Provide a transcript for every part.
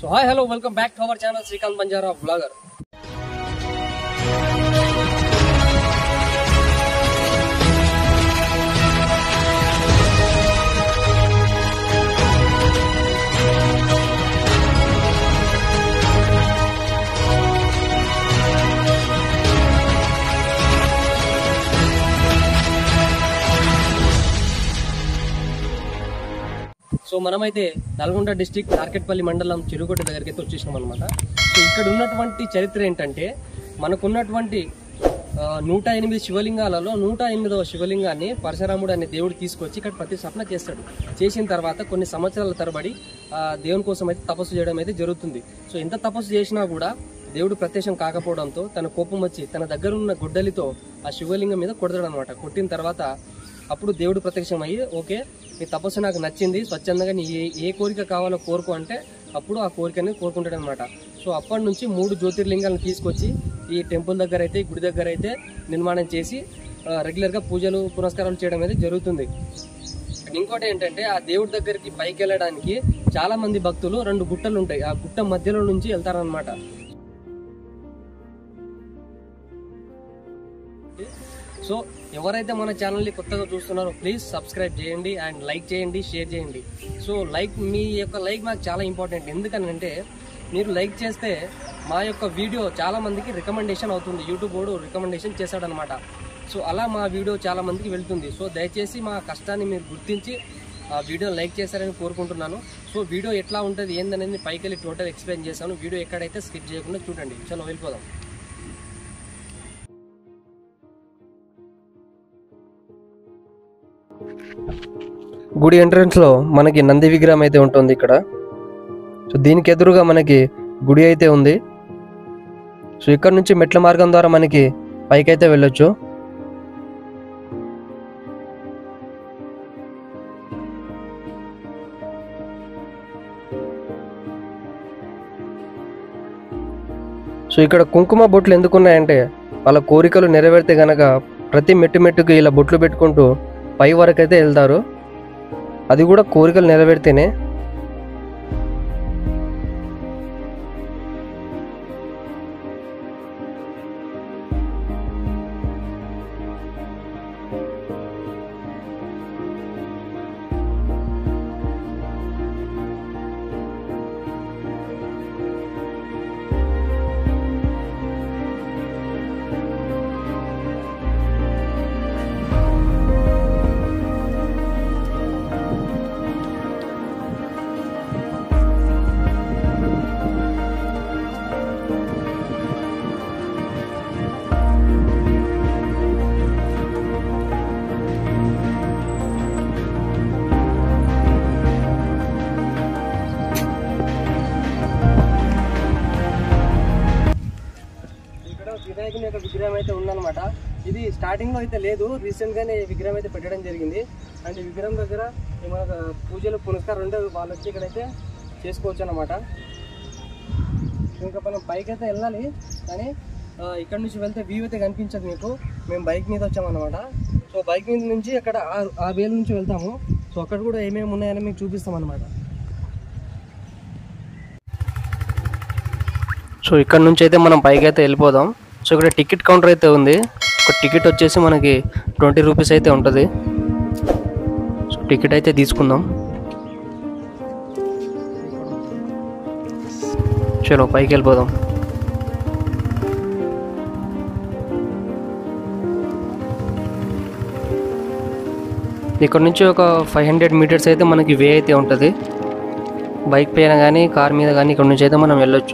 so hi hello welcome back to our channel Srikanth Banjara blogger so మనమైతే Nalgonda district Narketpally మండలం చిరుగొట్ట దగ్గరికి అయితే వచ్చేసినాం అనమాట సో ఇక్కడ ఉన్నటువంటి చరిత్ర ఏంటంటే మనకున్నటువంటి ఆ, నూట ఎనిమిది శివలింగాలలో నూట ఎనిమిదవ శివలింగాన్ని పరశురాముడు అనే దేవుడు తీసుకొచ్చి ఇక్కడ ప్రతిష్టాపన చేస్తాడు చేసిన తర్వాత కొన్ని సంవత్సరాల తరబడి ఆ, దేవుని కోసం అయితే తపస్సు చేయడం అయితే జరుగుతుంది సో ఎంత తపస్సు చేసినా కూడా దేవుడు ప్రత్యక్షం కాకపోవడంతో తన కోపం వచ్చి తన దగ్గర ఉన్న గుడ్డలితో ఆ శివలింగం మీద కొడతాడు అనమాట కొట్టిన తర్వాత అప్పుడు దేవుడు ప్రత్యక్షం అయ్యి ఓకే నీ తపస్సు నాకు నచ్చింది స్వచ్ఛందంగా నీ ఏ ఏ కోరిక కావాలో కోరుకో అంటే అప్పుడు ఆ కోరికని కోరుకుంటాడు అనమాట సో అప్పటి నుంచి మూడు జ్యోతిర్లింగాలను తీసుకొచ్చి ఈ టెంపుల్ దగ్గర అయితే ఈ గుడి దగ్గర అయితే నిర్మాణం చేసి ఆ, రెగ్యులర్గా పూజలు పునస్కారాలు చేయడం అయితే జరుగుతుంది అండ్ ఇంకోటి ఏంటంటే ఆ దేవుడి దగ్గరికి పైకి వెళ్ళడానికి చాలా మంది భక్తులు రెండు గుట్టలు ఉంటాయి ఆ గుట్ట మధ్యలో నుంచి వెళ్తారనమాట సో ఎవరైతే మన ఛానల్ని కొత్తగా చూస్తున్నారో ప్లీజ్ సబ్స్క్రైబ్ చేయండి అండ్ లైక్ చేయండి షేర్ చేయండి సో లైక్ మీ యొక్క లైక్ మాకు చాలా ఇంపార్టెంట్ ఎందుకనంటే మీరు లైక్ చేస్తే మా యొక్క వీడియో చాలా మందికి రికమెండేషన్ అవుతుంది యూట్యూబ్ కూడా రికమెండేషన్ చేశాడనమాట సో అలా మా వీడియో చాలా మందికి వెళ్తుంది సో దయచేసి మా కష్టాన్ని మీరు గుర్తించి ఆ వీడియో లైక్ చేశారని కోరుకుంటున్నాను సో వీడియో ఎట్లా ఉంటుంది ఏందనేది పైకి వెళ్ళి టోటల్ ఎక్స్ప్లెయిన్ చేశాను వీడియో ఎక్కడైతే స్కిప్ చేయకుండా చూడండి చలో వెళ్ళిపోదాం గుడి ఎంట్రన్స్ లో మనకి నంది విగ్రహం అయితే ఉంటుంది ఇక్కడ సో దీనికి ఎదురుగా మనకి గుడి అయితే ఉంది సో ఇక్కడ నుంచి మెట్ల మార్గం ద్వారా మనకి పైకైతే వెళ్ళొచ్చు సో ఇక్కడ కుంకుమ బొట్లు ఎందుకున్నాయంటే వాళ్ళ కోరికలు నెరవేరితే గనక ప్రతి మెట్టు మెట్టుకు ఇలా బొట్లు పెట్టుకుంటూ పై వరకు అయితే వెళ్తారు అది కూడా కోరికలు నెరవేరితేనే ఇక్కడ వినాయకుని యొక్క విగ్రహం అయితే ఉందన్నమాట ఇది స్టార్టింగ్ లో అయితే లేదు రీసెంట్ గానే ఈ విగ్రహం అయితే పెట్టడం జరిగింది అండ్ ఈ విగ్రహం దగ్గర ఈ మన పూజలు పునస్కారం ఉంటే వాళ్ళు వచ్చి ఇక్కడైతే చేసుకోవచ్చు అన్నమాట ఇంకా మనం పైకి అయితే వెళ్ళాలి కానీ ఆ, ఇక్కడ నుంచి వెళ్తే వ్యూ అయితే కనిపించదు మీకు మేము బైక్ మీద వచ్చామన్నమాట సో బైక్ మీద నుంచి అక్కడ ఆ- ఆ వేలు నుంచి వెళ్తాము సో అక్కడ కూడా ఏమేమి ఉన్నాయని మీకు చూపిస్తాం అన్నమాట సో ఇక్కడ నుంచి అయితే మనం పైకి అయితే వెళ్ళిపోదాం సో ఇక్కడ టికెట్ కౌంటర్ అయితే ఉంది ఒక టికెట్ వచ్చేసి మనకి ట్వంటీ రూపీస్ అయితే ఉంటుంది సో టికెట్ అయితే తీసుకుందాం చలో పైకి వెళ్ళిపోదాం ఇక్కడ నుంచి ఒక ఫైవ్ హండ్రెడ్ మీటర్స్ అయితే మనకి వే అయితే ఉంటుంది బైక్ పైన కానీ కార్ మీద కానీ ఇక్కడ నుంచి అయితే మనం వెళ్ళొచ్చు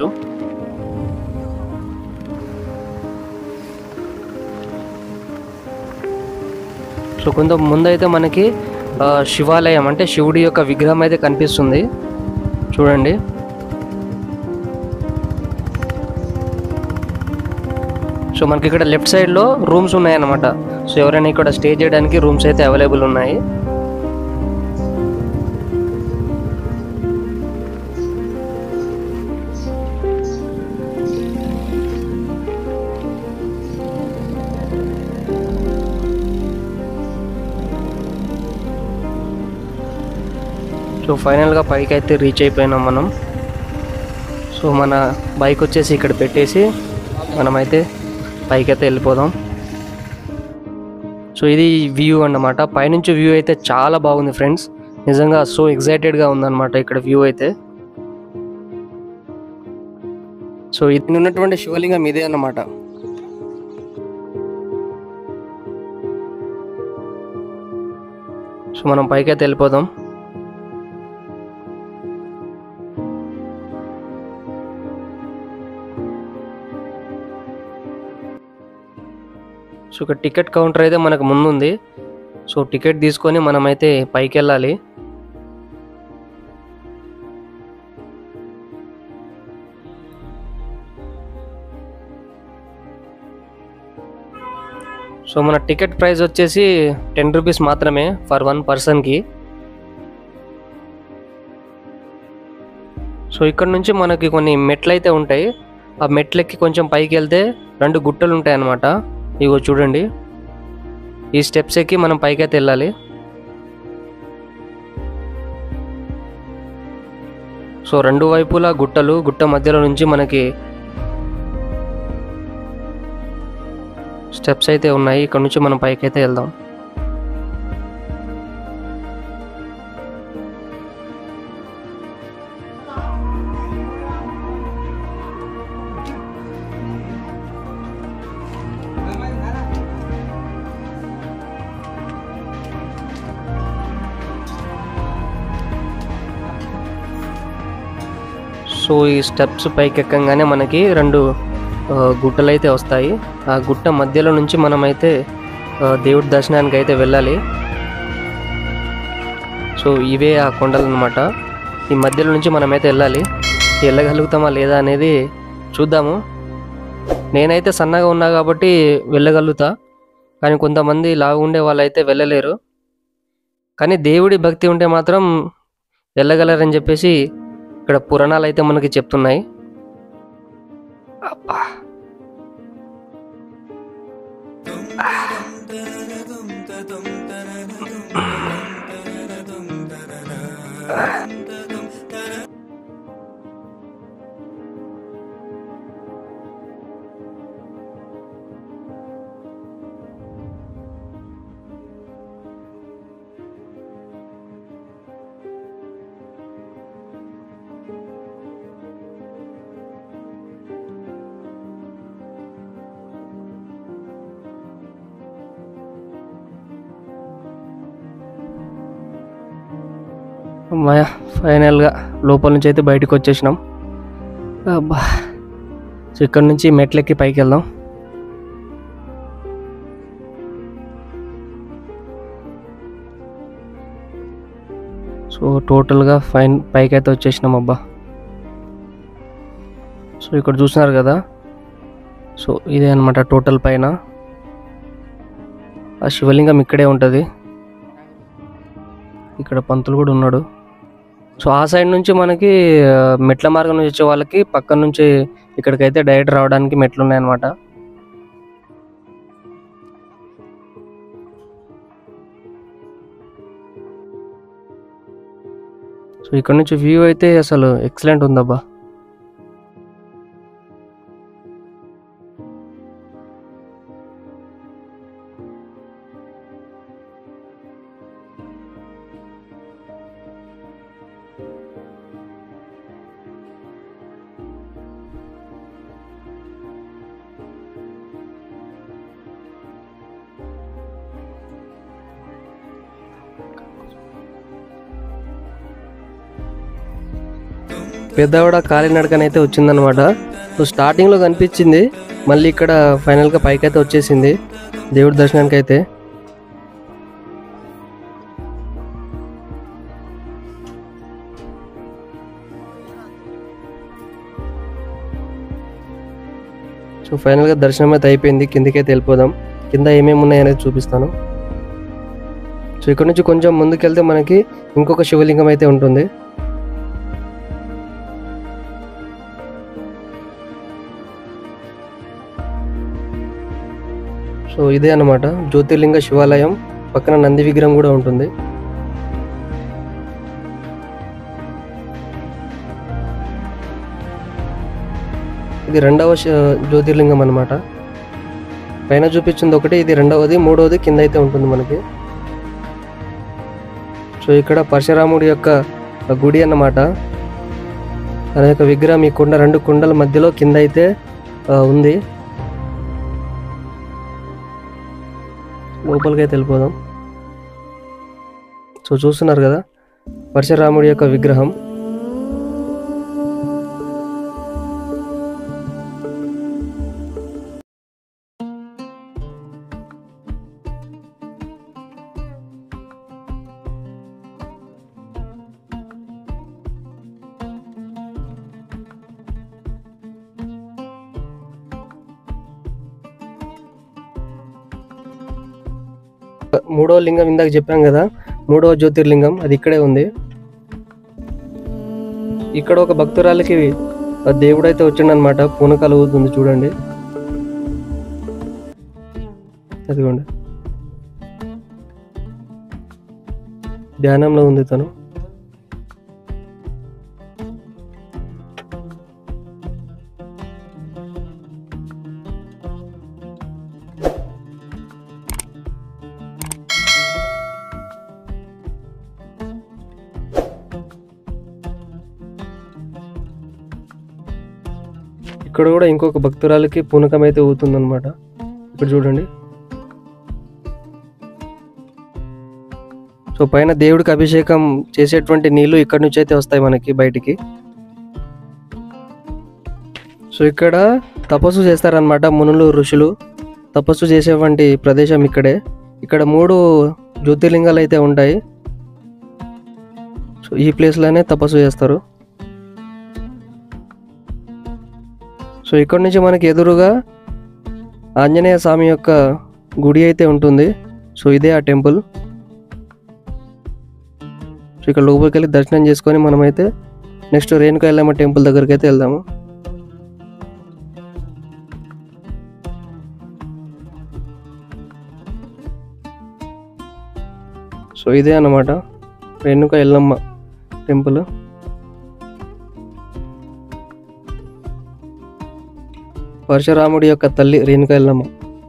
సో కొంత ముందైతే మనకి ఆ, శివాలయం అంటే శివుడి యొక్క విగ్రహం అయితే కనిపిస్తుంది చూడండి సో మనకి ఇక్కడ లెఫ్ట్ సైడ్లో రూమ్స్ ఉన్నాయన్నమాట సో ఎవరైనా ఇక్కడ స్టే చేయడానికి రూమ్స్ అయితే అవైలబుల్ ఉన్నాయి సో ఫైనల్గా పైకి అయితే రీచ్ అయిపోయినాం మనం సో మన బైక్ వచ్చేసి ఇక్కడ పెట్టేసి మనమైతే పైకి అయితే వెళ్ళిపోదాం సో ఇది వ్యూ అన్నమాట పైనుంచి వ్యూ అయితే చాలా బాగుంది ఫ్రెండ్స్ నిజంగా సో ఎగ్జైటెడ్గా ఉందన్నమాట ఇక్కడ వ్యూ అయితే సో ఇది ఉన్నటువంటి శివలింగం ఇదే అన్నమాట సో మనం పైకి అయితే వెళ్ళిపోదాం సో ఇక్కడ టికెట్ కౌంటర్ అయితే మనకు ముందు ఉంది సో టికెట్ తీసుకొని మనమైతే పైకి వెళ్ళాలి సో మన టికెట్ ప్రైస్ వచ్చేసి టెన్ రూపీస్ మాత్రమే ఫర్ వన్ పర్సన్కి సో ఇక్కడ నుంచి మనకి కొన్ని మెట్లు అయితే ఉంటాయి ఆ మెట్లెక్కి కొంచెం పైకి వెళ్తే రెండు గుట్టలు ఉంటాయి అన్నమాట ఇగో చూడండి ఈ స్టెప్స్ ఎక్కి మనం పైకి అయితే వెళ్ళాలి సో రెండు వైపులా గుట్టలు గుట్ట మధ్యలో నుంచి మనకి స్టెప్స్ అయితే ఉన్నాయి ఇక్కడ నుంచి మనం పైకి అయితే వెళ్దాం సో ఈ స్టెప్స్ పైకి ఎక్కగానే మనకి రెండు ఆ, గుట్టలు అయితే వస్తాయి ఆ గుట్ట మధ్యలో నుంచి మనమైతే ఆ, దేవుడి దర్శనానికి అయితే వెళ్ళాలి సో ఇవే ఆ కొండలు అనమాట ఈ మధ్యలో నుంచి మనమైతే వెళ్ళాలి వెళ్ళగలుగుతామా లేదా అనేది చూద్దాము నేనైతే సన్నగా ఉన్నా కాబట్టి వెళ్ళగలుగుతా కానీ కొంతమంది లావు ఉండే వాళ్ళైతే వెళ్ళలేరు కానీ దేవుడి భక్తి ఉంటే మాత్రం వెళ్ళగలరని చెప్పేసి ఇక్కడ పురాణాలు అయితే మనకి చెప్తున్నాయి అబ్బా అమ్మాయ ఫైనల్గా లోపల నుంచి అయితే బయటకు వచ్చేసినాం అబ్బా సో ఇక్కడ నుంచి మెట్లెక్కి పైకి వెళ్దాం సో టోటల్గా ఫైన్ పైకి అయితే వచ్చేసినాం అబ్బా సో ఇక్కడ చూస్తున్నారు కదా సో ఇదే అనమాట టోటల్ పైన ఆ శివలింగం ఇక్కడే ఉంటుంది ఇక్కడ పంతులు కూడా ఉన్నాడు సో ఆ సైడ్ నుంచి మనకి ఆ, మెట్ల మార్గం నుంచి వచ్చే వాళ్ళకి పక్కన నుంచి ఇక్కడికైతే డైరెక్ట్ రావడానికి మెట్లు ఉన్నాయన్నమాట సో ఇక్కడ నుంచి వ్యూ అయితే అసలు ఎక్సలెంట్ ఉందబ్బా పెద్దవాడ కాలినడకనైతే వచ్చిందనమాట సో స్టార్టింగ్లో కనిపించింది మళ్ళీ ఇక్కడ ఫైనల్గా పైకి అయితే వచ్చేసింది దేవుడి దర్శనానికి అయితే సో ఫైనల్గా దర్శనం అయితే అయిపోయింది కిందకైతే వెళ్ళిపోదాం కింద ఏమేమి ఉన్నాయనేది చూపిస్తాను సో ఇక్కడ నుంచి కొంచెం ముందుకెళ్తే మనకి ఇంకొక శివలింగం అయితే ఉంటుంది సో ఇదే అన్నమాట జ్యోతిర్లింగ శివాలయం పక్కన నంది విగ్రహం కూడా ఉంటుంది ఇది రెండవ శ- జ్యోతిర్లింగం అన్నమాట పైన చూపించింది ఒకటి ఇది రెండవది మూడవది కింద అయితే ఉంటుంది మనకి సో ఇక్కడ పరశురాముడి యొక్క గుడి అన్నమాట తన యొక్క విగ్రహం ఈ కుండ రెండు కుండల మధ్యలో కింద అయితే ఆ, ఉంది లోపలికి అయితే వెళ్ళిపోదాం సో చూస్తున్నారు కదా పరశురాముడి యొక్క విగ్రహం మూడవ లింగం ఇందాక చెప్పాం కదా మూడవ జ్యోతిర్లింగం అది ఇక్కడే ఉంది ఇక్కడ ఒక భక్తురాలకి ఆ దేవుడు అయితే వచ్చిండనమాట పూన కలుగుతుంది చూడండి అదిగోండి ధ్యానంలో ఉంది తను ఇక్కడ కూడా ఇంకొక భక్తురాలకి పూనకం అయితే ఊతుందన్నమాట ఇక్కడ చూడండి సో పైన దేవుడికి అభిషేకం చేసేటువంటి నీళ్లు ఇక్కడ నుంచి అయితే వస్తాయి మనకి బయటికి సో ఇక్కడ తపస్సు చేస్తారనమాట మునులు ఋషులు తపస్సు చేసేటువంటి ప్రదేశం ఇక్కడే ఇక్కడ మూడు జ్యోతిర్లింగాలు అయితే ఉంటాయి సో ఈ ప్లేస్లోనే తపస్సు చేస్తారు సో ఇక్కడ నుంచి మనకి ఎదురుగా ఆంజనేయ స్వామి యొక్క గుడి అయితే ఉంటుంది సో ఇదే ఆ టెంపుల్ సో ఇక్కడ లోపలికి వెళ్ళి దర్శనం చేసుకొని మనమైతే నెక్స్ట్ రేణుకా ఎల్లమ్మ టెంపుల్ దగ్గరికి అయితే వెళ్దాము సో ఇదే అన్నమాట రేణుక ఎల్లమ్మ టెంపుల్ పరశురాముడి యొక్క తల్లి రేణుక ఎల్లమ్మ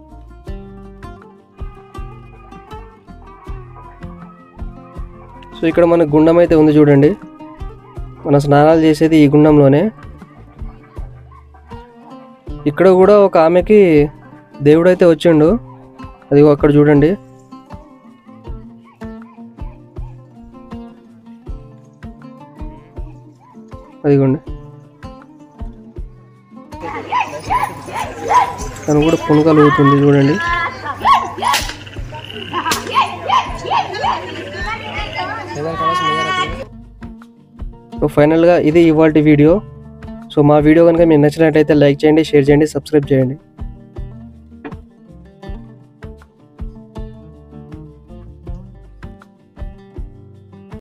సో ఇక్కడ మన గుండం అయితే ఉంది చూడండి మన స్నానాలు చేసేది ఈ గుండంలోనే ఇక్కడ కూడా ఒక ఆమెకి దేవుడు అయితే వచ్చిండు అది అక్కడ చూడండి అదిగోండి తను కూడా పుణుకలు అవుతుంది చూడండి సో ఫైనల్గా ఇది ఇవాళ వీడియో సో మా వీడియో కనుక మీకు నచ్చినట్టయితే లైక్ చేయండి షేర్ చేయండి సబ్స్క్రైబ్ చేయండి